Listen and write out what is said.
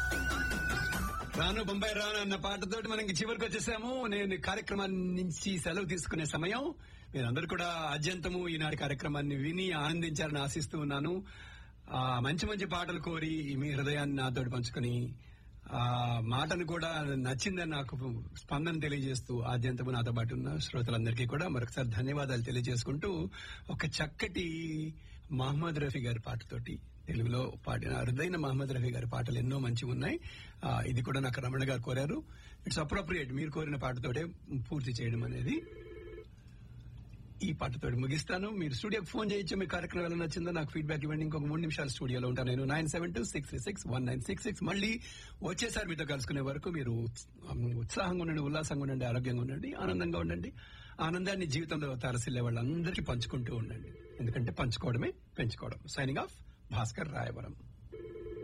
రాను బొంబాయి రాను అన్న పాటతోటి మనకి చివరికి వచ్చేసాము నేను ఈ కార్యక్రమాన్ని నుంచి సెలవు తీసుకునే సమయం మీరందరూ కూడా అత్యంతము ఈనాటి కార్యక్రమాన్ని విని ఆనందించాలని ఆశిస్తూ ఉన్నాను ఆ మంచి మంచి పాటలు కోరి మీ హృదయాన్ని నాతోటి పంచుకొని ఆ మాటను కూడా నచ్చిందని నాకు స్పందన తెలియజేస్తూ ఆద్యంతము నాతో పాటు ఉన్న శ్రోతలందరికీ కూడా మరొకసారి ధన్యవాదాలు తెలియజేసుకుంటూ ఒక చక్కటి మహమ్మద్ రఫీ గారి పాటతోటి తెలుగులో పాడిన అరుదైన మహమ్మద్ రఫీ గారి పాటలు ఎన్నో మంచిగా ఉన్నాయి ఆ, ఇది కూడా నాకు రమణ గారు కోరారు ఇట్స్ అప్రోప్రియేట్ మీరు కోరిన పాటతోటే పూర్తి చేయడం అనేది ఈ పాటతో ముగిస్తాను మీరు స్టూడియోకి ఫోన్ చేయొచ్చు మీ కార్యక్రమం ఎలా నచ్చిందో నాకు ఫీడ్బ్యాక్ ఇవ్వండి ఇంకొక మూడు నిమిషాలు స్టూడియోలో ఉంటాను నేను nine seven two six six one nine six six మళ్ళీ వచ్చేసారి మీతో కలుసుకునే వరకు మీరు ఉత్స- ఉత్సాహంగా ఉండండి ఉల్లాసంగా ఉండండి ఆరోగ్యంగా ఉండండి ఆనందంగా ఉండండి ఆనందాన్ని జీవితంలో తరసిల్లే వాళ్ళందరికీ పంచుకుంటూ ఉండండి ఎందుకంటే పంచుకోవడమే పెంచుకోవడం సైనింగ్ ఆఫ్ భాస్కర్ రాయవరం